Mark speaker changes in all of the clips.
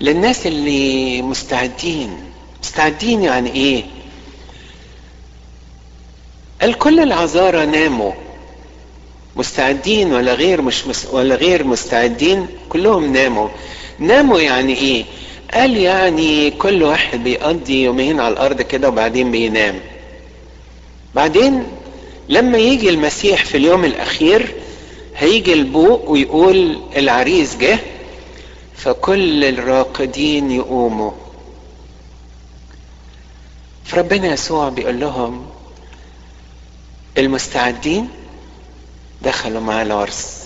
Speaker 1: للناس اللي مستعدين مستعدين يعني ايه قال كل العذارى ناموا مستعدين ولا غير مش مس ولا غير مستعدين كلهم ناموا ناموا يعني ايه قال يعني كل واحد بيقضي يومين على الارض كده وبعدين بينام بعدين لما يجي المسيح في اليوم الاخير هيجي البوق ويقول العريس جه فكل الراقدين يقوموا فربنا يسوع بيقول لهم المستعدين دخلوا مع العرس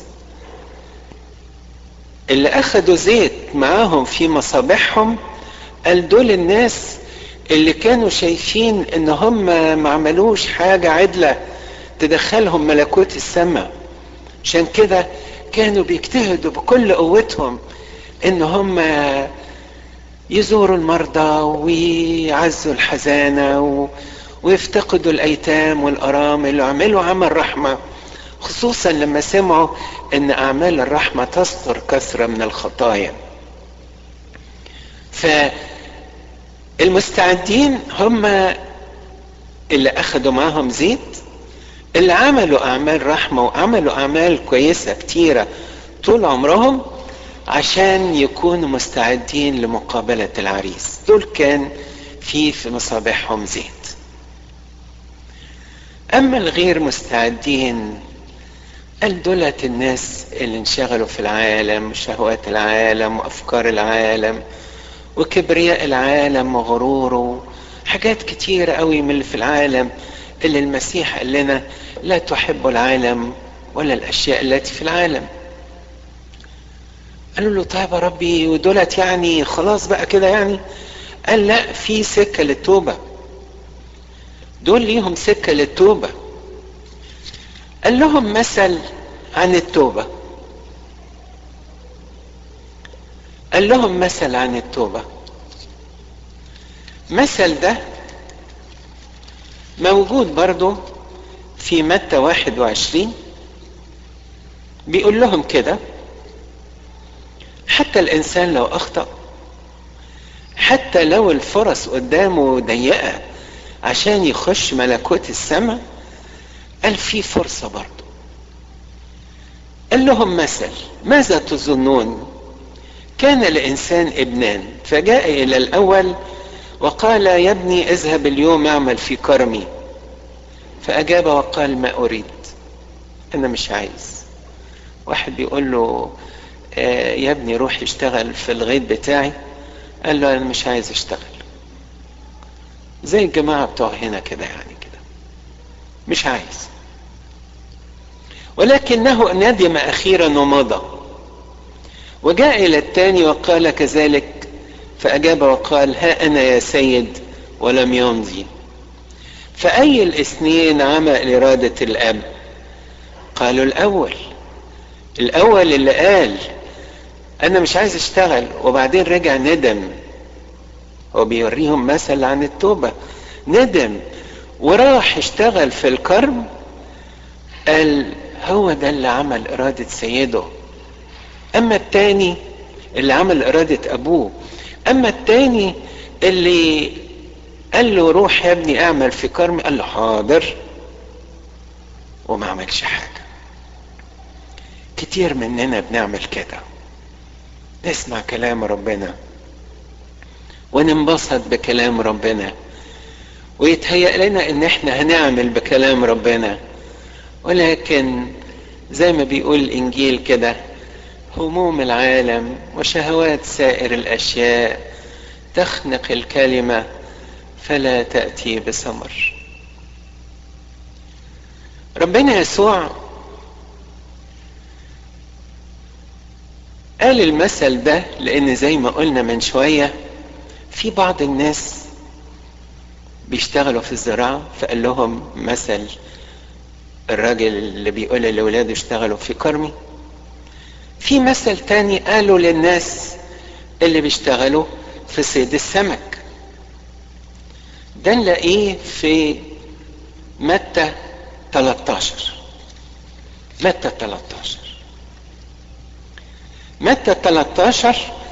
Speaker 1: اللي اخدوا زيت معاهم في مصابيحهم قال دول الناس اللي كانوا شايفين ان هم ما عملوش حاجة عدلة تدخلهم ملكوت السماء عشان كده كانوا بيجتهدوا بكل قوتهم ان هم يزوروا المرضى ويعزوا الحزانة و... ويفتقدوا الايتام والارامل ويعملوا عمل رحمة خصوصا لما سمعوا ان اعمال الرحمة تستر كثرة من الخطايا فالمستعدين هم اللي اخدوا معاهم زيت اللي عملوا اعمال رحمة وعملوا اعمال كويسة كتيرة طول عمرهم عشان يكونوا مستعدين لمقابلة العريس دول كان في في مصابيحهم زيت اما الغير مستعدين قال دولت الناس اللي انشغلوا في العالم وشهوات العالم وافكار العالم وكبرياء العالم وغروره حاجات كتيرة قوي من اللي في العالم اللي المسيح قال لنا لا تحب العالم ولا الاشياء التي في العالم قالوا له طيب يا ربي ودولت يعني خلاص بقى كده يعني قال لا في سكة للتوبة دول ليهم سكة للتوبة قال لهم مثل عن التوبة قال لهم مثل عن التوبة مثل ده موجود برضو في متى واحد وعشرين بيقول لهم كده حتى الإنسان لو أخطأ حتى لو الفرص قدامه ضيقة عشان يخش ملكوت السماء قال في فرصة برضه قال لهم مثل ماذا تظنون كان لإنسان ابنان فجاء إلى الأول وقال يا ابني اذهب اليوم اعمل في كرمي فأجاب وقال ما أريد أنا مش عايز واحد بيقول له آه يا ابني روح اشتغل في الغيط بتاعي قال له أنا مش عايز اشتغل زي الجماعة بتوع هنا كده يعني كده مش عايز ولكنه ندم أخيرا ومضى وجاء إلى الثاني وقال كذلك فأجاب وقال ها أنا يا سيد ولم يمضي فأي الاثنين عمل إرادة الأب قالوا الأول الأول اللي قال أنا مش عايز أشتغل وبعدين رجع ندم هو بيوريهم مثل عن التوبة ندم وراح اشتغل في الكرم قال هو ده اللي عمل إرادة سيده أما التاني اللي عمل إرادة أبوه أما التاني اللي قال له روح يا ابني اعمل في كرمي قال له حاضر وما عملش حاجة كتير مننا بنعمل كده نسمع كلام ربنا وننبسط بكلام ربنا ويتهيأ لنا ان احنا هنعمل بكلام ربنا ولكن زي ما بيقول الانجيل كده هموم العالم وشهوات سائر الاشياء تخنق الكلمه فلا تأتي بثمر ربنا يسوع قال المثل ده لان زي ما قلنا من شوية في بعض الناس بيشتغلوا في الزراعة فقال لهم مثل الراجل اللي بيقول لأولاده اشتغلوا في كرمي في مثل تاني قالوا للناس اللي بيشتغلوا في صيد السمك ده نلاقيه في متى 13 متى 13 متى 13